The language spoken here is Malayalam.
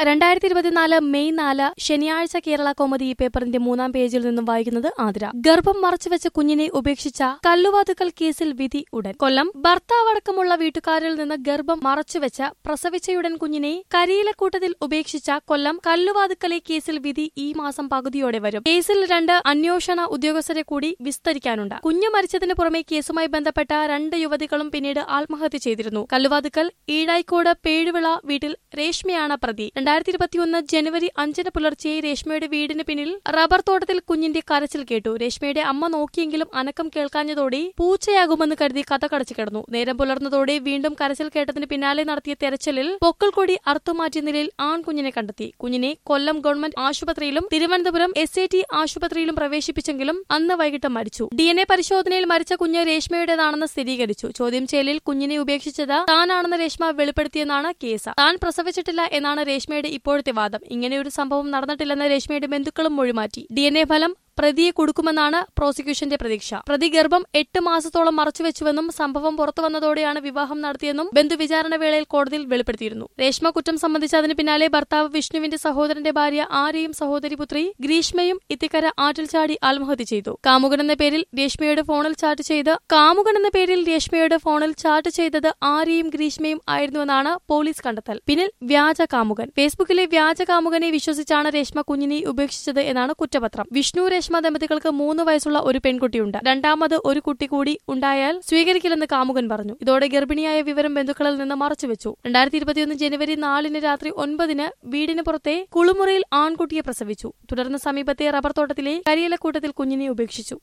രണ്ടായിരത്തി ഇരുപത്തിനാല് മെയ് നാല് ശനിയാഴ്ച കേരള കോമഡി ഈ പേപ്പറിന്റെ മൂന്നാം പേജിൽ നിന്നും വായിക്കുന്നത് ആതിര ഗർഭം മറച്ചുവെച്ച കുഞ്ഞിനെ ഉപേക്ഷിച്ച കല്ലുവാതുക്കൽ കേസിൽ വിധി ഉടൻ കൊല്ലം ഭർത്താവടക്കമുള്ള വീട്ടുകാരിൽ നിന്ന് ഗർഭം മറച്ചുവെച്ച പ്രസവിച്ചയുടൻ കുഞ്ഞിനെ കരിയിലക്കൂട്ടത്തിൽ ഉപേക്ഷിച്ച കൊല്ലം കല്ലുവാതുക്കലെ കേസിൽ വിധി ഈ മാസം പകുതിയോടെ വരും കേസിൽ രണ്ട് അന്വേഷണ ഉദ്യോഗസ്ഥരെ കൂടി വിസ്തരിക്കാനുണ്ട് കുഞ്ഞ് മരിച്ചതിന് പുറമെ കേസുമായി ബന്ധപ്പെട്ട രണ്ട് യുവതികളും പിന്നീട് ആത്മഹത്യ ചെയ്തിരുന്നു കല്ലുവാതുക്കൽ ഈടായിക്കോട് പേഴുവിള വീട്ടിൽ രേഷ്മയാണ് പ്രതി രണ്ടായിരത്തി ഇരുപത്തിയൊന്ന് ജനുവരി അഞ്ചിന് പുലർച്ചെ രേഷ്മയുടെ വീടിന് പിന്നിൽ റബ്ബർ തോട്ടത്തിൽ കുഞ്ഞിന്റെ കരച്ചിൽ കേട്ടു രേഷ്മയുടെ അമ്മ നോക്കിയെങ്കിലും അനക്കം കേൾക്കാഞ്ഞതോടെ പൂച്ചയാകുമെന്ന് കരുതി കഥ കടച്ചു കിടന്നു നേരം പുലർന്നതോടെ വീണ്ടും കരച്ചിൽ കേട്ടതിന് പിന്നാലെ നടത്തിയ തെരച്ചിലിൽ പൊക്കൽക്കൊടി അറുത്തുമാറ്റിയ നിലയിൽ ആൺകുഞ്ഞിനെ കണ്ടെത്തി കുഞ്ഞിനെ കൊല്ലം ഗവൺമെന്റ് ആശുപത്രിയിലും തിരുവനന്തപുരം എസ് ഐ ടി ആശുപത്രിയിലും പ്രവേശിപ്പിച്ചെങ്കിലും അന്ന് വൈകിട്ട് മരിച്ചു ഡി എൻ എ പരിശോധനയിൽ മരിച്ച കുഞ്ഞ് രേഷ്മയുടേതാണെന്ന് സ്ഥിരീകരിച്ചു ചോദ്യം ചെയ്യലിൽ കുഞ്ഞിനെ ഉപേക്ഷിച്ചത് താനാണെന്ന് രേഷ്മ വെളിപ്പെടുത്തിയെന്നാണ് കേസ് താൻ പ്രസവിച്ചിട്ടില്ല എന്നാണ് രേഷ്മയുടെ ഇപ്പോഴത്തെ വാദം ഇങ്ങനെയൊരു സംഭവം നടന്നിട്ടില്ലെന്ന് രേഷ്മയുടെ ബന്ധുക്കളും മൊഴിമാറ്റി ഡി എൻ എ ഫലം പ്രതിയെ കൊടുക്കുമെന്നാണ് പ്രോസിക്യൂഷന്റെ പ്രതീക്ഷ പ്രതി ഗർഭം എട്ട് മാസത്തോളം മറച്ചുവെച്ചുവെന്നും സംഭവം പുറത്തുവന്നതോടെയാണ് വിവാഹം നടത്തിയെന്നും ബന്ധു വിചാരണ വേളയിൽ കോടതിയിൽ വെളിപ്പെടുത്തിയിരുന്നു രേഷ്മ കുറ്റം സംബന്ധിച്ച് അതിന് പിന്നാലെ ഭർത്താവ് വിഷ്ണുവിന്റെ സഹോദരന്റെ ഭാര്യ ആര്യയും സഹോദരി പുത്രി ഗ്രീഷ്മയും ഇത്തിക്കര ആറ്റിൽ ചാടി ആത്മഹത്യ ചെയ്തു കാമുകൻ എന്ന പേരിൽ രേഷ്മയുടെ ഫോണിൽ ചാറ്റ് ചെയ്ത് കാമുകൻ എന്ന പേരിൽ രേഷ്മയുടെ ഫോണിൽ ചാറ്റ് ചെയ്തത് ആര്യയും ഗ്രീഷ്മയും ആയിരുന്നുവെന്നാണ് പോലീസ് കണ്ടെത്തൽ പിന്നിൽ വ്യാജ കാമുകൻ ഫേസ്ബുക്കിലെ വ്യാജ കാമുകനെ വിശ്വസിച്ചാണ് രേഷ്മ കുഞ്ഞിനെ ഉപേക്ഷിച്ചത് എന്നാണ് കുറ്റപത്രം വിഷ്ണു രേഷ്മ ദമ്പതികൾക്ക് മൂന്ന് വയസ്സുള്ള ഒരു പെൺകുട്ടിയുണ്ട് രണ്ടാമത് ഒരു കുട്ടി കൂടി ഉണ്ടായാൽ സ്വീകരിക്കില്ലെന്ന് കാമുകൻ പറഞ്ഞു ഇതോടെ ഗർഭിണിയായ വിവരം ബന്ധുക്കളിൽ നിന്ന് മറച്ചുവെച്ചു രണ്ടായിരത്തി ഇരുപത്തിയൊന്ന് ജനുവരി നാലിന് രാത്രി ഒൻപതിന് വീടിന് പുറത്തെ കുളിമുറിയിൽ ആൺകുട്ടിയെ പ്രസവിച്ചു തുടർന്ന് സമീപത്തെ റബ്ബർ തോട്ടത്തിലെ കരിയിലക്കൂട്ടത്തിൽ കുഞ്ഞിനെ ഉപേക്ഷിച്ചു